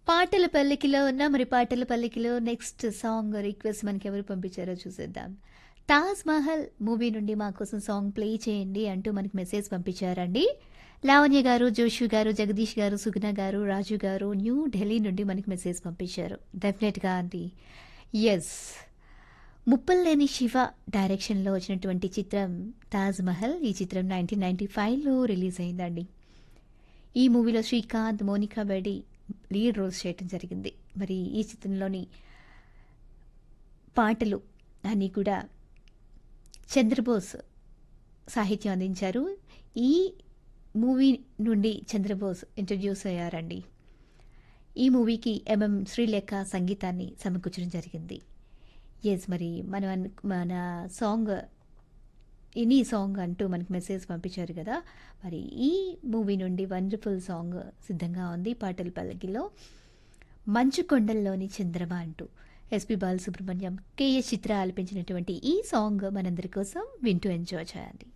పాటల పల్లికిలో ఉన్న మరి పాటల పల్లికిలో నెక్స్ట్ సాంగ్ రిక్వెస్ట్ మనకి ఎవరు పంపించారో చూసేద్దాం తాజ్ మహల్ మూవీ నుండి మా కోసం సాంగ్ ప్లే చేయండి అంటూ మనకి మెసేజ్ పంపించారండి లావణ్య గారు జోషు గారు జగదీష్ గారు సుగుణ గారు రాజు గారు న్యూ ఢిల్లీ నుండి మనకి మెసేజ్ పంపించారు డెఫినెట్గా అండి ఎస్ ముప్పల్లేని శివ డైరెక్షన్లో వచ్చినటువంటి చిత్రం తాజ్ మహల్ ఈ చిత్రం నైన్టీన్ నైన్టీ ఫైవ్లో రిలీజ్ అయిందండి ఈ మూవీలో శ్రీకాంత్ మోనికా బెడి లీడ్ రోల్స్ చేయడం జరిగింది మరి ఈ చిత్రంలోని పాటలు అన్నీ కూడా చంద్రబోస్ సాహిత్యం అందించారు ఈ మూవీ నుండి చంద్రబోస్ ఇంట్రడ్యూస్ అయ్యారండి ఈ మూవీకి ఎంఎం శ్రీలేఖ సంగీతాన్ని సమకూర్చడం జరిగింది ఎస్ మరి మనం అను- మన సాంగ్ ఎనీ సాంగ్ అంటూ మనకి మెసేజ్ పంపించారు కదా మరి ఈ మూవీ నుండి వండర్ఫుల్ సాంగ్ సిద్ధంగా ఉంది పాటల పల్లకిలో మంచు కొండల్లోని చంద్రమ అంటూ ఎస్పి బాలసుబ్రహ్మణ్యం కేఎస్ చిత్ర ఆలపించినటువంటి ఈ సాంగ్ మనందరి కోసం వింటూ ఎంజాయ్ చేయండి